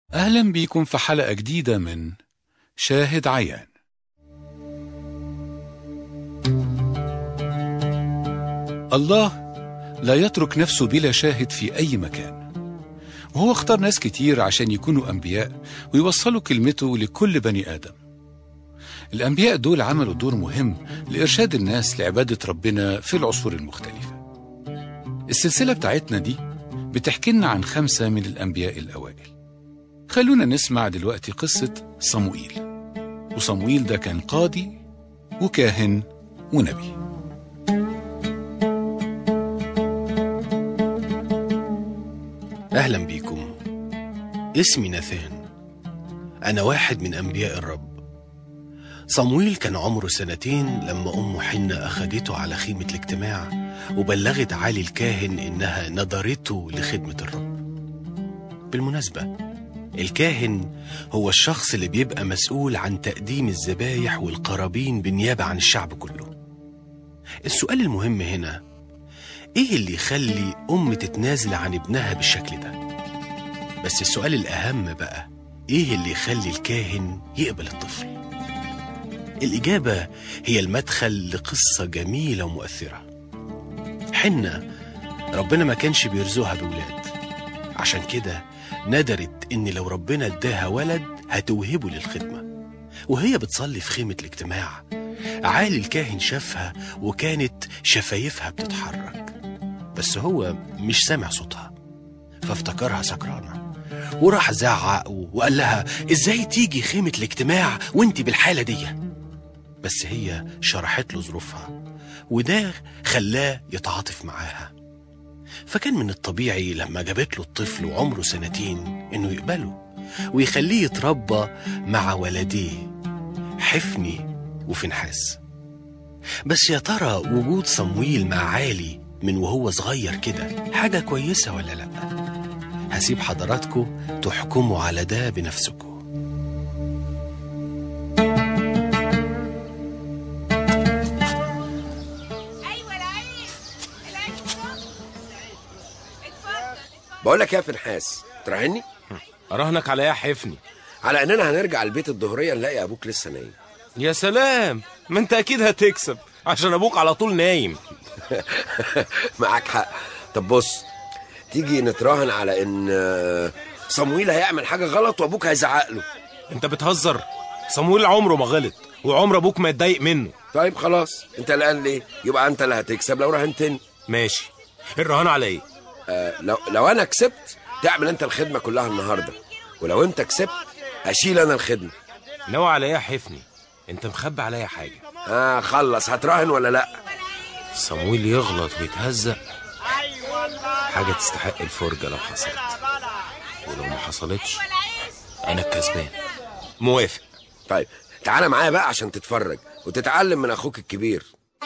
أهلا بيكم في حلقة جديدة من شاهد عيان الله لا يترك نفسه بلا شاهد في أي مكان وهو اختار ناس كتير عشان يكونوا أنبياء ويوصلوا كلمته لكل بني آدم الأنبياء دول عملوا دور مهم لإرشاد الناس لعبادة ربنا في العصور المختلفة السلسلة بتاعتنا دي بتحكي لنا عن خمسة من الأنبياء الأوائل خلونا نسمع دلوقتي قصة صموئيل وصموئيل ده كان قاضي وكاهن ونبي أهلا بيكم اسمي ناثان أنا واحد من أنبياء الرب صمويل كان عمره سنتين لما أمه حنة أخدته على خيمة الاجتماع وبلغت علي الكاهن إنها نظرته لخدمة الرب بالمناسبة الكاهن هو الشخص اللي بيبقى مسؤول عن تقديم الذبايح والقرابين بالنيابة عن الشعب كله السؤال المهم هنا ايه اللي يخلي ام تتنازل عن ابنها بالشكل ده بس السؤال الاهم بقى ايه اللي يخلي الكاهن يقبل الطفل الاجابه هي المدخل لقصه جميله ومؤثره حنه ربنا ما كانش بيرزقها بولاد عشان كده ندرت ان لو ربنا اداها ولد هتوهبه للخدمه وهي بتصلي في خيمه الاجتماع عالي الكاهن شافها وكانت شفايفها بتتحرك بس هو مش سامع صوتها فافتكرها سكرانة وراح زعق وقال لها ازاي تيجي خيمة الاجتماع وانت بالحالة دي بس هي شرحت له ظروفها وده خلاه يتعاطف معاها فكان من الطبيعي لما جابت له الطفل وعمره سنتين انه يقبله ويخليه يتربى مع ولديه حفني وفنحاس بس يا ترى وجود صمويل مع عالي من وهو صغير كده حاجة كويسة ولا لأ؟ هسيب حضراتكم تحكموا على ده بنفسكم ايوه العيد العيد اتفضل اتفضل بقول لك يا فنحاس تراهني اراهنك على ايه يا حفني على اننا هنرجع البيت الظهريه نلاقي ابوك لسه نايم يا سلام ما انت اكيد هتكسب عشان ابوك على طول نايم معاك حق طب بص تيجي نتراهن على ان آه، صمويل هيعمل حاجه غلط وابوك هيزعق له انت بتهزر صمويل عمره ما غلط وعمر ابوك ما يتضايق منه طيب خلاص انت قلقان ليه يبقى انت اللي هتكسب لو راهنتني ماشي الرهان على ايه آه لو لو انا كسبت تعمل انت الخدمه كلها النهارده ولو انت كسبت اشيل انا الخدمه ناوي على ايه يا حفني انت مخبي عليا حاجه اه خلص هتراهن ولا لا صمويل يغلط ويتهزق حاجه تستحق الفرجه لو حصلت ولو ما حصلتش انا الكسبان موافق طيب تعالى معايا بقى عشان تتفرج وتتعلم من اخوك الكبير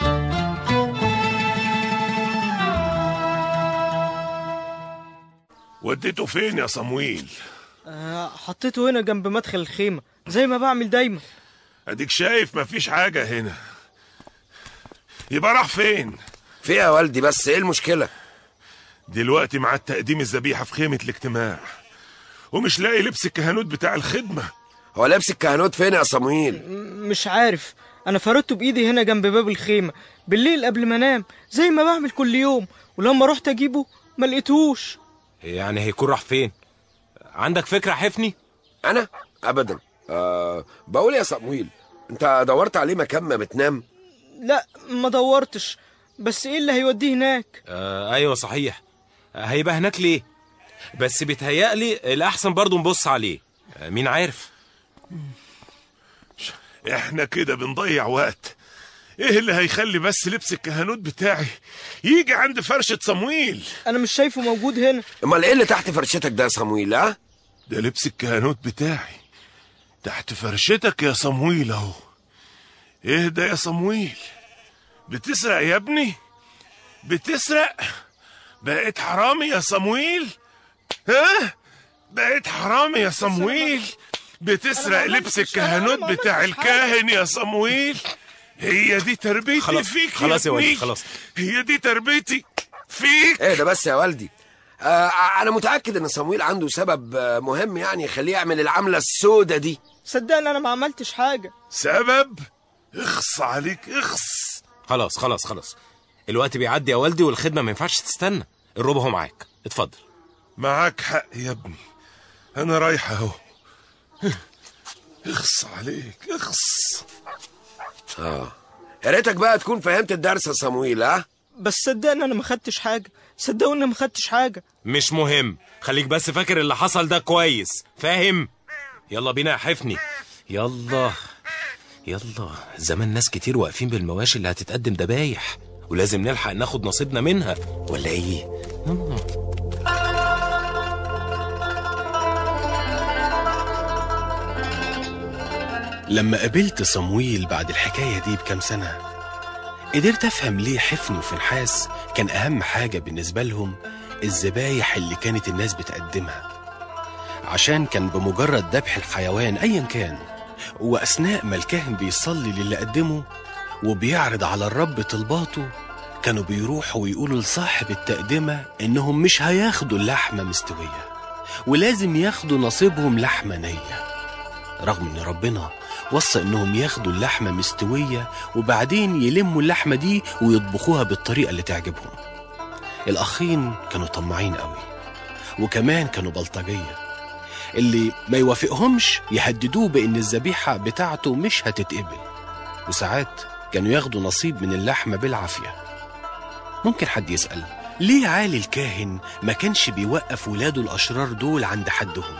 وديته فين يا صمويل آه، حطيته هنا جنب مدخل الخيمة زي ما بعمل دايما اديك شايف مفيش حاجة هنا يبقى راح فين في إيه يا والدي بس ايه المشكله دلوقتي مع تقديم الذبيحة في خيمة الاجتماع ومش لاقي لبس الكهنوت بتاع الخدمة هو لابس الكهنوت فين يا صمويل مش عارف انا فردته بايدي هنا جنب باب الخيمة بالليل قبل ما انام زي ما بعمل كل يوم ولما رحت اجيبه ما لقيتهوش يعني هيكون راح فين عندك فكره يا حفني انا ابدا آه بقول يا صمويل انت دورت عليه مكان ما بتنام لا ما دورتش بس ايه اللي هيوديه هناك آه ايوه صحيح آه هيبقى هناك ليه بس بيتهيألي الاحسن برضو نبص عليه آه مين عارف احنا كده بنضيع وقت ايه اللي هيخلي بس لبس الكهنوت بتاعي يجي عند فرشة صمويل انا مش شايفه موجود هنا امال ايه اللي تحت فرشتك ده يا صمويل ها ده لبس الكهنوت بتاعي تحت فرشتك يا صمويل اهو اهدى يا صمويل بتسرق يا ابني بتسرق بقيت حرامي يا صمويل ها بقيت حرامي يا صمويل بتسرق لبس الكهنوت بتاع الكاهن يا صمويل هي دي تربيتي خلاص- فيك خلاص يا ابني. والدي، خلاص. هي دي تربيتي فيك ايه ده بس يا والدي آه انا متاكد ان صمويل عنده سبب آه، مهم يعني يخليه يعمل العمله السودة دي صدقني انا ما عملتش حاجه سبب اخص عليك اخص خلاص خلاص خلاص الوقت بيعدي يا والدي والخدمه ما ينفعش تستنى الروب اهو معاك اتفضل معاك حق يا ابني انا رايح اهو اخص عليك اخص اه يا ريتك بقى تكون فهمت الدرس يا صمويل ها بس صدقني انا ما خدتش حاجه صدقوني ما خدتش حاجه مش مهم خليك بس فاكر اللي حصل ده كويس فاهم يلا بينا يا حفني يلا يلا زمان ناس كتير واقفين بالمواشي اللي هتتقدم دبايح ولازم نلحق ناخد نصيبنا منها ولا ايه لما قابلت صمويل بعد الحكاية دي بكام سنة قدرت أفهم ليه حفن وفنحاس كان أهم حاجة بالنسبة لهم الذبايح اللي كانت الناس بتقدمها عشان كان بمجرد ذبح الحيوان أيا كان وأثناء ما الكاهن بيصلي للي قدمه وبيعرض على الرب طلباته كانوا بيروحوا ويقولوا لصاحب التقدمة إنهم مش هياخدوا اللحمة مستوية ولازم ياخدوا نصيبهم لحمة نية رغم ان ربنا وصى انهم ياخدوا اللحمه مستويه وبعدين يلموا اللحمه دي ويطبخوها بالطريقه اللي تعجبهم الاخين كانوا طماعين قوي وكمان كانوا بلطجيه اللي ما يوافقهمش يهددوه بان الذبيحه بتاعته مش هتتقبل وساعات كانوا ياخدوا نصيب من اللحمه بالعافيه ممكن حد يسال ليه عالي الكاهن ما كانش بيوقف ولاده الاشرار دول عند حدهم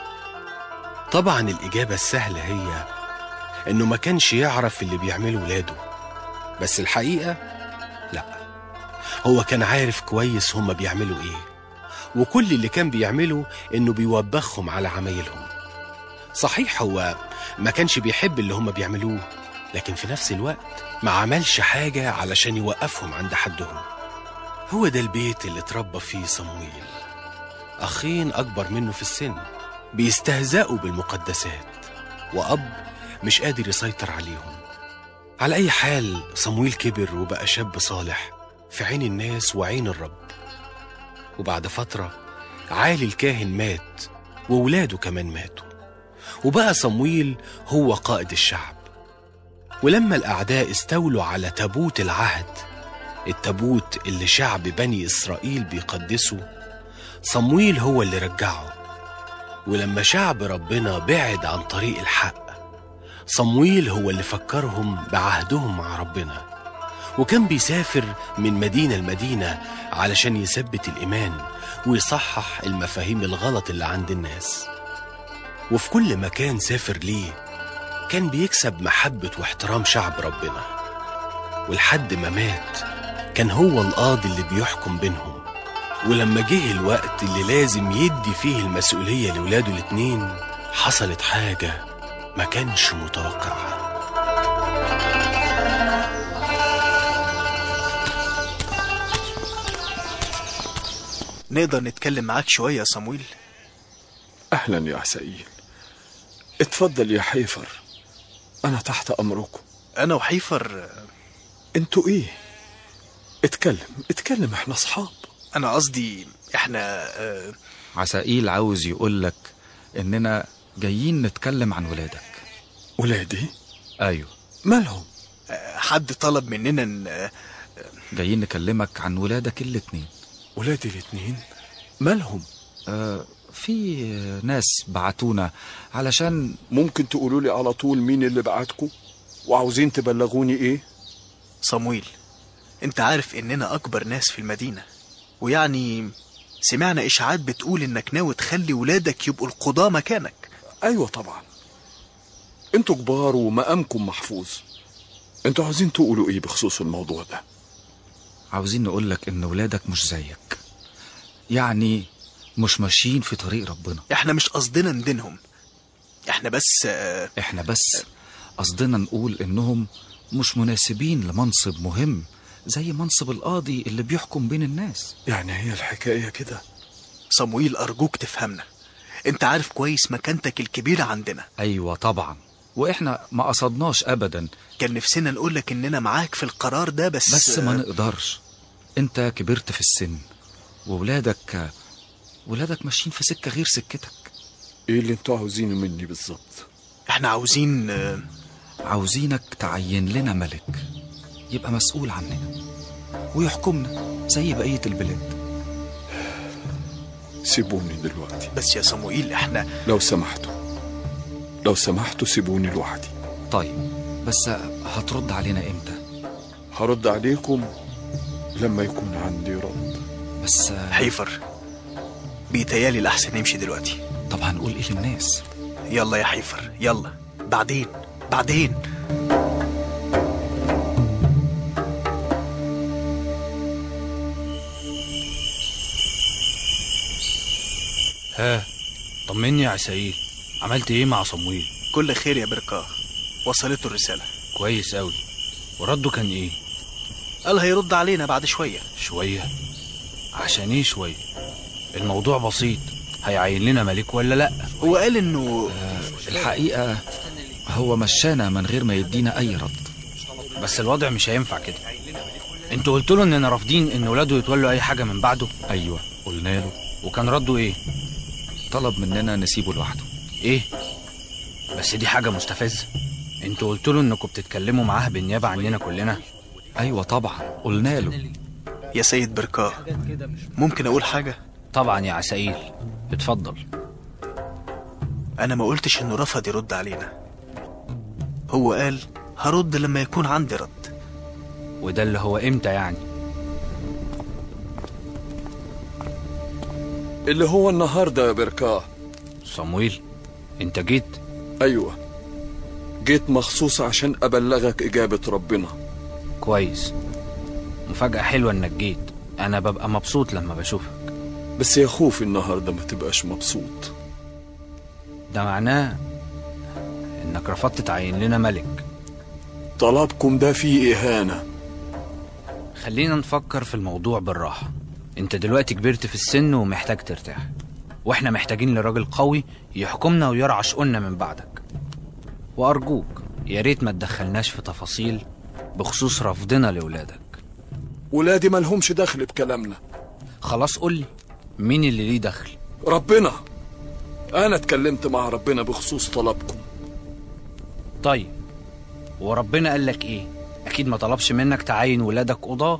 طبعا الإجابة السهلة هي إنه ما كانش يعرف اللي بيعمله ولاده بس الحقيقة لا هو كان عارف كويس هما بيعملوا إيه وكل اللي كان بيعمله إنه بيوبخهم على عمايلهم صحيح هو ما كانش بيحب اللي هما بيعملوه لكن في نفس الوقت ما عملش حاجة علشان يوقفهم عند حدهم هو ده البيت اللي اتربى فيه صمويل أخين أكبر منه في السن بيستهزئوا بالمقدسات وأب مش قادر يسيطر عليهم على أي حال صمويل كبر وبقى شاب صالح في عين الناس وعين الرب وبعد فترة عالي الكاهن مات وولاده كمان ماتوا وبقى صمويل هو قائد الشعب ولما الأعداء استولوا على تابوت العهد التابوت اللي شعب بني إسرائيل بيقدسه صمويل هو اللي رجعه ولما شعب ربنا بعد عن طريق الحق صمويل هو اللي فكرهم بعهدهم مع ربنا وكان بيسافر من مدينة لمدينة علشان يثبت الإيمان ويصحح المفاهيم الغلط اللي عند الناس وفي كل مكان سافر ليه كان بيكسب محبة واحترام شعب ربنا ولحد ما مات كان هو القاضي اللي بيحكم بينهم ولما جه الوقت اللي لازم يدي فيه المسؤولية لولاده الاتنين حصلت حاجة ما كانش متوقعها نقدر نتكلم معاك شوية يا صمويل أهلا يا عسائيل اتفضل يا حيفر أنا تحت أمركم أنا وحيفر انتوا إيه؟ اتكلم اتكلم احنا أصحاب أنا قصدي إحنا آه، عسائيل عاوز يقولك إننا جايين نتكلم عن ولادك ولادي أيوه مالهم؟ حد طلب مننا إن آه، جايين نكلمك عن ولادك الاتنين ولادي الاتنين مالهم؟ آه في ناس بعتونا علشان ممكن تقولوا لي على طول مين اللي بعتكم؟ وعاوزين تبلغوني إيه؟ صمويل أنت عارف إننا أكبر ناس في المدينة ويعني سمعنا إشاعات بتقول إنك ناوي تخلي ولادك يبقوا القضاة مكانك أيوة طبعا انتوا كبار ومقامكم محفوظ انتوا عاوزين تقولوا ايه بخصوص الموضوع ده عاوزين نقولك إن ولادك مش زيك يعني مش ماشيين في طريق ربنا إحنا مش قصدنا ندينهم إحنا بس آه، إحنا بس قصدنا نقول إنهم مش مناسبين لمنصب مهم زي منصب القاضي اللي بيحكم بين الناس يعني هي الحكاية كده صمويل أرجوك تفهمنا أنت عارف كويس مكانتك الكبيرة عندنا أيوة طبعا وإحنا ما قصدناش أبدا كان نفسنا نقولك إننا معاك في القرار ده بس بس ما آه، نقدرش انت كبرت في السن وولادك ولادك ماشيين في سكة غير سكتك ايه اللي انتوا عاوزينه مني بالظبط احنا عاوزين آه، عاوزينك تعين لنا ملك يبقى مسؤول عننا ويحكمنا زي بقية البلاد سيبوني دلوقتي بس يا صموئيل احنا لو سمحتوا لو سمحتوا سيبوني لوحدي طيب بس هترد علينا امتى هرد عليكم لما يكون عندي رد بس حيفر بيتهيالي الأحسن نمشي دلوقتي طب هنقول ايه للناس يلا يا حيفر يلا بعدين بعدين ها طمني يا عسايل عملت ايه مع صمويل كل خير يا بركاه وصلته الرسالة كويس قوي ورده كان ايه قال هيرد علينا بعد شوية شويه عشان ايه شويه الموضوع بسيط هيعين لنا ملك ولا لا هو قال انه الحقيقة هو مشانا من غير ما يدينا أي رد بس الوضع مش هينفع كده انتوا قلتوا له اننا رافضين ان ولاده يتولوا اي حاجه من بعده أيوة قلنا له وكان رده ايه طلب مننا نسيبه لوحده ايه بس دي حاجه مستفزه انتوا قلتوا له انكم بتتكلموا معاه بالنيابه عننا كلنا أيوة طبعا قلنا له يا سيد بركاه ممكن أقول حاجة طبعا يا عسايل اتفضل أنا ما قلتش إنه رفض يرد علينا هو قال هرد لما يكون عندي رد وده اللي هو امتى يعني اللي هو النهارده يا بركاه صمويل انت جيت ايوه جيت مخصوص عشان ابلغك اجابه ربنا كويس مفاجاه حلوه انك جيت انا ببقى مبسوط لما بشوفك بس يا خوفي النهارده ما تبقاش مبسوط ده معناه انك رفضت تعين لنا ملك طلبكم ده فيه اهانه خلينا نفكر في الموضوع بالراحة انت دلوقتي كبرت في السن ومحتاج ترتاح واحنا محتاجين لراجل قوي يحكمنا ويرعى شؤوننا من بعدك وارجوك يا ريت ما تدخلناش في تفاصيل بخصوص رفضنا لولادك ولادي مالهمش دخل بكلامنا خلاص قولي مين اللي ليه دخل ربنا انا اتكلمت مع ربنا بخصوص طلبكم طيب وربنا قال لك ايه اكيد ما طلبش منك تعين ولادك قضاه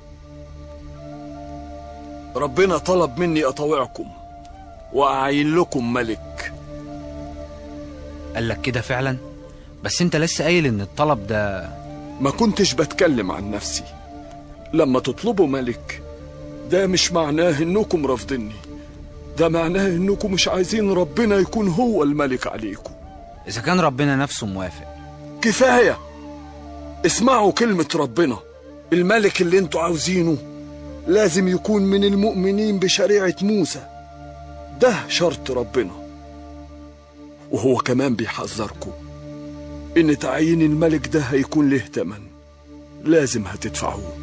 ربنا طلب مني اطوعكم واعين لكم ملك قال لك كده فعلا بس انت لسه قايل ان الطلب ده ما كنتش بتكلم عن نفسي لما تطلبوا ملك ده مش معناه انكم رافضيني ده معناه انكم مش عايزين ربنا يكون هو الملك عليكم اذا كان ربنا نفسه موافق كفاية اسمعوا كلمة ربنا الملك اللي انتوا عاوزينه لازم يكون من المؤمنين بشريعة موسى ده شرط ربنا وهو كمان بيحذركم ان تعيين الملك ده هيكون له تمن لازم هتدفعوه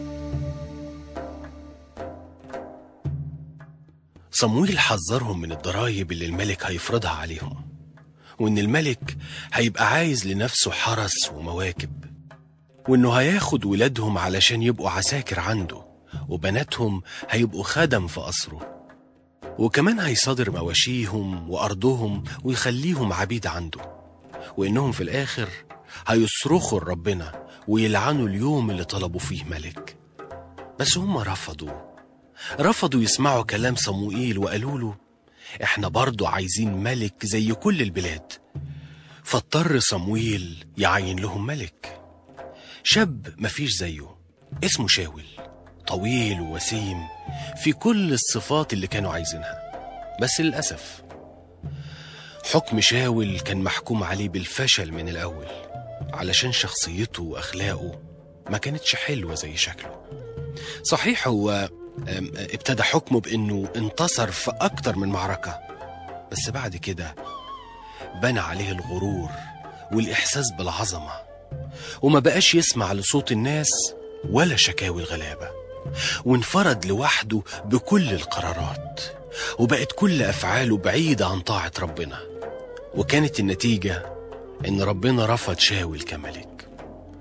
صمويل حذرهم من الضرايب اللي الملك هيفرضها عليهم وإن الملك هيبقى عايز لنفسه حرس ومواكب وإنه هياخد ولادهم علشان يبقوا عساكر عنده وبناتهم هيبقوا خدم في قصره وكمان هيصادر مواشيهم وأرضهم ويخليهم عبيد عنده وإنهم في الآخر هيصرخوا لربنا ويلعنوا اليوم اللي طلبوا فيه ملك بس هم رفضوا رفضوا يسمعوا كلام صموئيل وقالوا له احنا برضو عايزين ملك زي كل البلاد فاضطر صمويل يعين لهم ملك شاب مفيش زيه اسمه شاول طويل ووسيم في كل الصفات اللي كانوا عايزينها بس للأسف حكم شاول كان محكوم عليه بالفشل من الأول علشان شخصيته وأخلاقه ما كانتش حلوة زي شكله صحيح هو أم، ابتدى حكمه بأنه انتصر في أكتر من معركة بس بعد كده بنى عليه الغرور والإحساس بالعظمة وما بقاش يسمع لصوت الناس ولا شكاوي الغلابة وانفرد لوحده بكل القرارات وبقت كل أفعاله بعيدة عن طاعة ربنا وكانت النتيجة إن ربنا رفض شاول كملك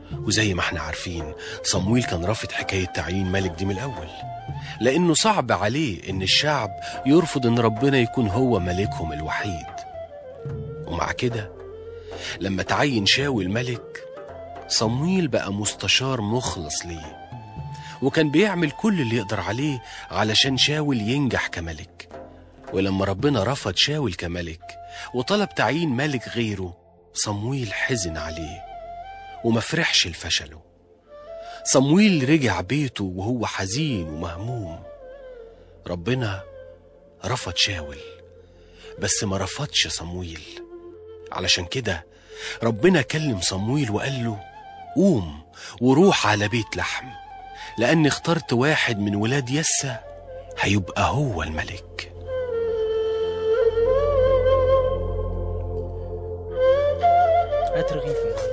وزي ما احنا عارفين صمويل كان رافض حكاية تعيين ملك دي من الأول لأنه صعب عليه إن الشعب يرفض إن ربنا يكون هو ملكهم الوحيد ومع كده لما تعين شاول ملك صمويل بقى مستشار مخلص ليه وكان بيعمل كل اللي يقدر عليه علشان شاول ينجح كملك ولما ربنا رفض شاول كملك وطلب تعيين ملك غيره صمويل حزن عليه وما فرحش لفشله صمويل رجع بيته وهو حزين ومهموم ربنا رفض شاول بس ما رفضش صمويل علشان كده ربنا كلم صمويل وقال له قوم وروح على بيت لحم لأني اخترت واحد من ولاد يسى هيبقى هو الملك هات رغيف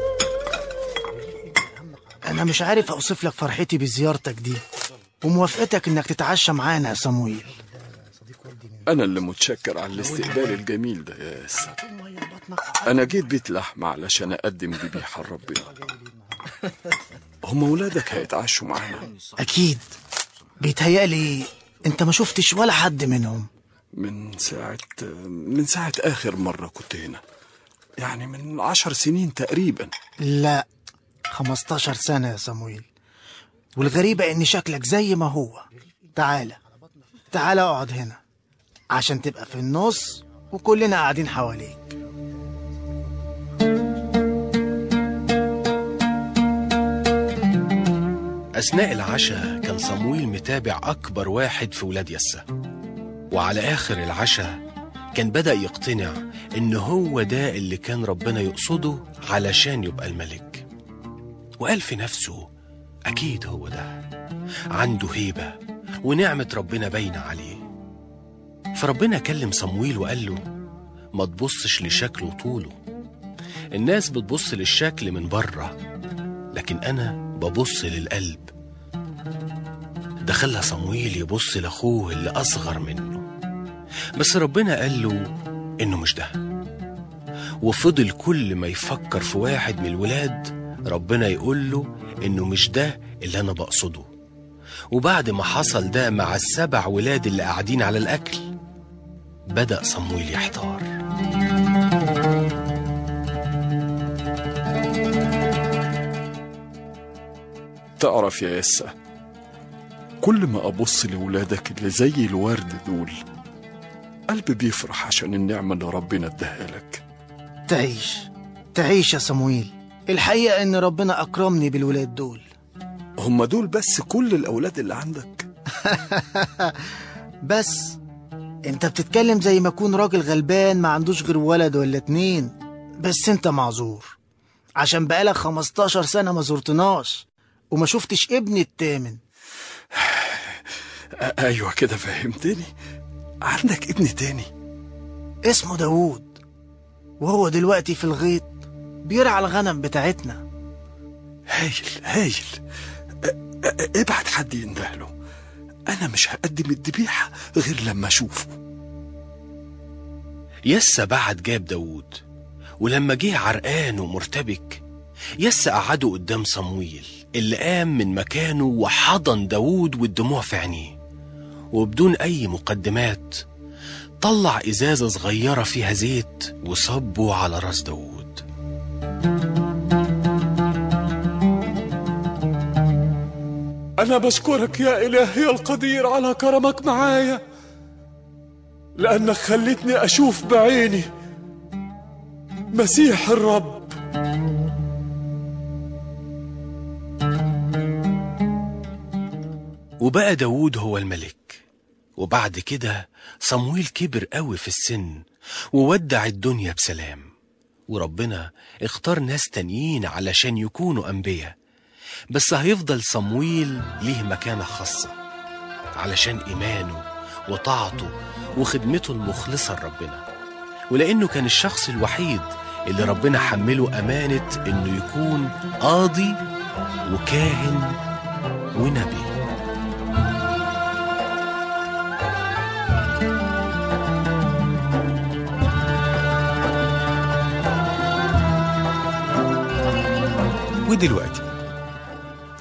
أنا مش عارف أوصف لك فرحتي بزيارتك دي وموافقتك إنك تتعشى معانا يا صمويل أنا اللي متشكر على الاستقبال الجميل ده يا ياسر أنا جيت بيت لحم علشان أقدم ذبيحة لربنا هم ولادك هيتعشوا معانا أكيد بيتهيألي أنت ما شفتش ولا حد منهم من ساعة من ساعة آخر مرة كنت هنا يعني من عشر سنين تقريبا لا 15 سنة يا صمويل والغريبة إن شكلك زي ما هو تعالى تعالى اقعد هنا عشان تبقى في النص وكلنا قاعدين حواليك أثناء العشاء كان صمويل متابع أكبر واحد في ولاد يسى وعلى آخر العشاء كان بدأ يقتنع إن هو ده اللي كان ربنا يقصده علشان يبقى الملك وقال في نفسه أكيد هو ده عنده هيبة ونعمة ربنا باينة عليه فربنا كلم صمويل وقال له ما تبصش لشكله وطوله الناس بتبص للشكل من بره لكن أنا ببص للقلب ده خلى صمويل يبص لأخوه اللي أصغر منه بس ربنا قال له إنه مش ده وفضل كل ما يفكر في واحد من الولاد ربنا يقول له إنه مش ده اللي أنا بقصده وبعد ما حصل ده مع السبع ولاد اللي قاعدين على الأكل بدأ صمويل يحتار تعرف يا يسا كل ما أبص لولادك اللي زي الورد دول قلبي بيفرح عشان النعمة اللي ربنا اداها لك تعيش تعيش يا صمويل الحقيقة إن ربنا أكرمني بالولاد دول هم دول بس كل الأولاد اللي عندك بس انت بتتكلم زي ما يكون راجل غلبان ما عندوش غير ولد ولا اتنين بس انت معذور عشان بقالك 15 سنة ما زرتناش وما شفتش ابني التامن أ- أيوة كده فهمتني عندك ابن تاني اسمه داوود وهو دلوقتي في الغيط بيرعى الغنم بتاعتنا هايل هايل أ- أ- ابعت حد يندهله أنا مش هقدم الذبيحة غير لما أشوفه يسا بعد جاب داوود ولما جه عرقان ومرتبك يسا قعده قدام صمويل اللي قام من مكانه وحضن داوود والدموع في عينيه وبدون أي مقدمات طلع إزازة صغيرة فيها زيت وصبه على راس داوود أنا بشكرك يا إلهي القدير على كرمك معايا لأنك خلتني أشوف بعيني مسيح الرب وبقى داوود هو الملك وبعد كده صمويل كبر قوي في السن وودع الدنيا بسلام وربنا اختار ناس تانيين علشان يكونوا أنبياء بس هيفضل صمويل ليه مكانة خاصة علشان إيمانه وطاعته وخدمته المخلصة لربنا ولأنه كان الشخص الوحيد اللي ربنا حمله أمانة إنه يكون قاضي وكاهن ونبي ودلوقتي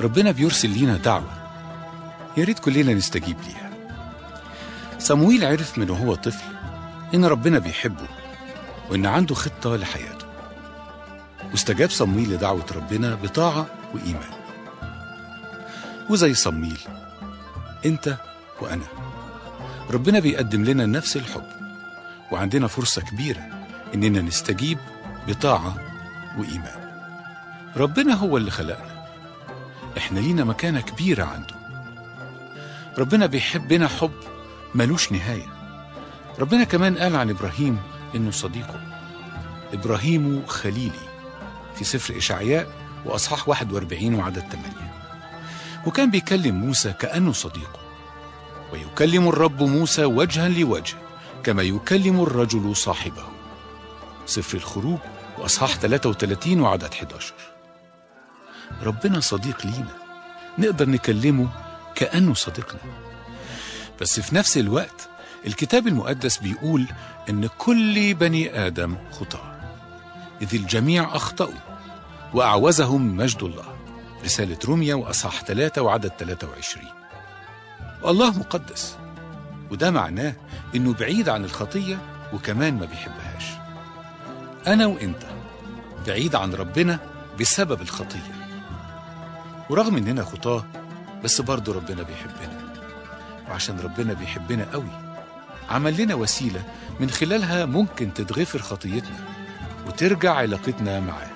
ربنا بيرسل لينا دعوة يا ريت كلنا نستجيب ليها صمويل عرف من وهو طفل إن ربنا بيحبه وإن عنده خطة لحياته واستجاب صمويل لدعوة ربنا بطاعة وإيمان وزي صمويل أنت وأنا ربنا بيقدم لنا نفس الحب وعندنا فرصة كبيرة إننا نستجيب بطاعة وإيمان ربنا هو اللي خلقنا إحنا لينا مكانة كبيرة عنده ربنا بيحبنا حب ملوش نهاية ربنا كمان قال عن إبراهيم إنه صديقه إبراهيم خليلي في سفر إشعياء وأصحاح 41 وعدد 8 وكان بيكلم موسى كأنه صديقه ويكلم الرب موسى وجها لوجه كما يكلم الرجل صاحبه سفر الخروج وأصحاح 33 وعدد 11 ربنا صديق لينا نقدر نكلمه كأنه صديقنا بس في نفس الوقت الكتاب المقدس بيقول إن كل بني آدم خطاة إذ الجميع أخطأوا وأعوزهم مجد الله رسالة روميا وأصحاح 3 وعدد 23 والله مقدس وده معناه إنه بعيد عن الخطية وكمان ما بيحبهاش أنا وإنت بعيد عن ربنا بسبب الخطية ورغم إننا خطاة بس برضه ربنا بيحبنا وعشان ربنا بيحبنا قوي عمل لنا وسيلة من خلالها ممكن تتغفر خطيتنا وترجع علاقتنا معاه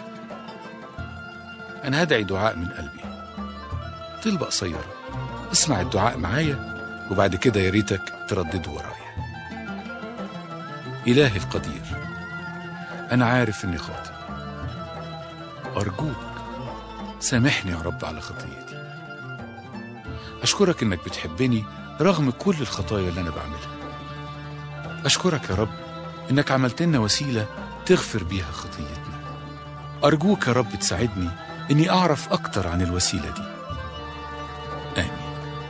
أنا هدعي دعاء من قلبي طلبة قصيرة اسمع الدعاء معايا وبعد كده يا ريتك تردده ورايا إلهي القدير أنا عارف إني خاطئ أرجوك سامحني يا رب على خطيتي أشكرك إنك بتحبني رغم كل الخطايا اللي أنا بعملها أشكرك يا رب إنك عملت لنا وسيلة تغفر بيها خطيتنا أرجوك يا رب تساعدني إني أعرف أكتر عن الوسيلة دي آمين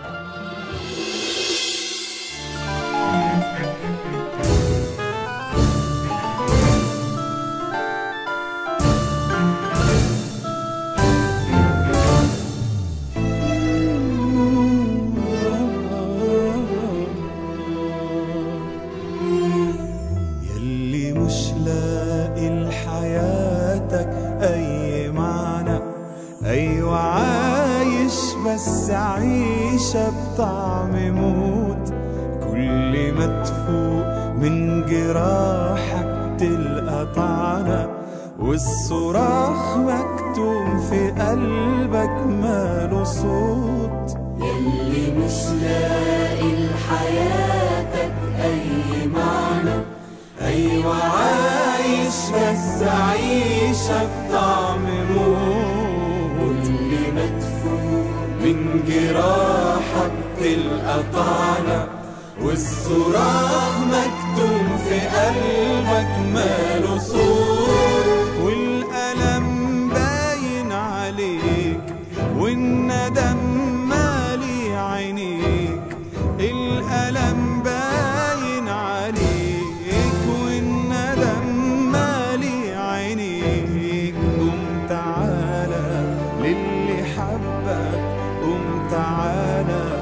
يلي مش لاقي لحياتك أي معنى أيوة عايش بس عيشة بطعم موت كل ما تفوق من جراحك تلقى طعنة والصراخ مكتوم في قلبك ماله صوت يلي مش لاقي لحياتك أي معنى أيوة عايش بس عيشة بطعم موت كل ما تفوق من جراحك تلقى طعنة والصراخ مكتوم في قلبك ماله صوت والألم باين عليك والندم مالي عينيك الألم باين عليك والندم مالي عينيك قم تعالى للي حبك قم تعالى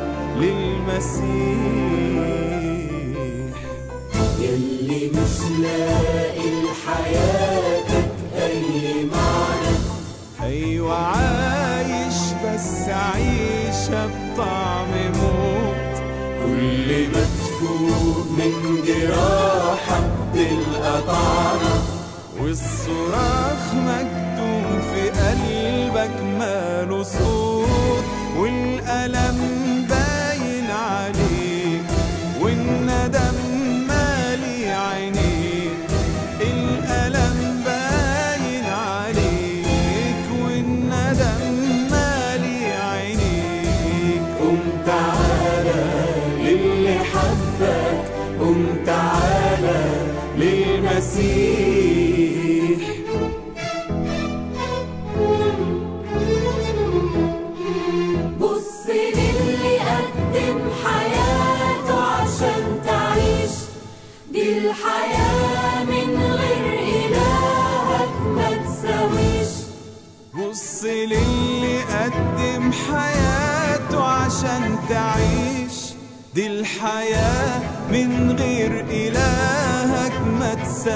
للمسيح يلي مش لاقي لحياتك أي معنى أيوة عايش بس عيشة بطعم موت كل ما تفوق من جراحك تلقى طعنة والصراخ مكتوم في قلبك ماله صوت والألم باين عليك والندم مالي عينيك الألم باين عليك والندم مالي عينيك قم تعالى للي حبك قم تعالى للمسيح بص للي قدم حياته عشان تعيش دي الحياة من غير إلهك ما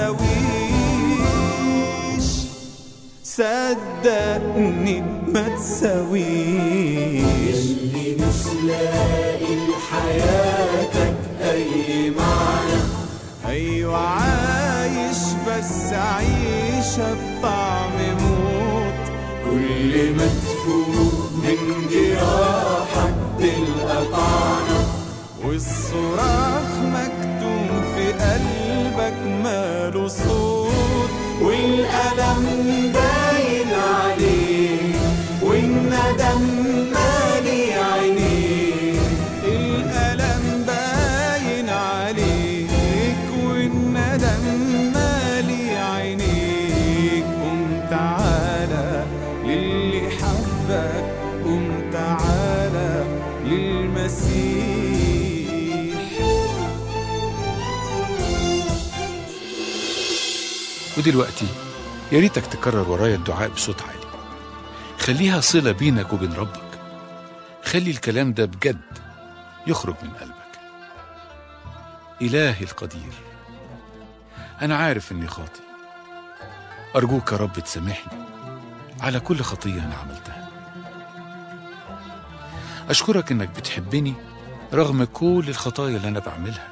تساويش صدقني ما تساويش اللي مش لاقي لحياتك أي معنى أيوة عايش بس عيشة بطعم موت كل ما تفوق من جراحك تلقى طعنة والصراخ مكتوم في قلبك ماله صوت والألم باين عليك والندم مالي عينيك الألم باين عليك والندم مالي عينيك قوم تعالى للي حبك قوم تعالى للمسيح ودلوقتي يا ريتك تكرر ورايا الدعاء بصوت عالي خليها صلة بينك وبين ربك خلي الكلام ده بجد يخرج من قلبك إلهي القدير أنا عارف إني خاطي أرجوك يا رب تسامحني على كل خطية أنا عملتها أشكرك إنك بتحبني رغم كل الخطايا اللي أنا بعملها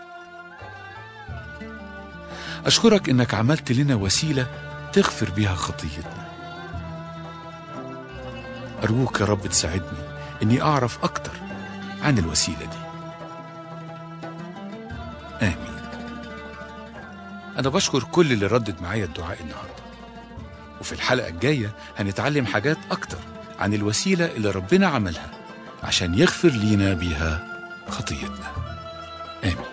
أشكرك إنك عملت لنا وسيلة تغفر بيها خطيتنا أرجوك يا رب تساعدني إني أعرف أكتر عن الوسيلة دي آمين أنا بشكر كل اللي ردد معايا الدعاء النهاردة وفي الحلقة الجاية هنتعلم حاجات أكتر عن الوسيلة اللي ربنا عملها عشان يغفر لينا بيها خطيتنا آمين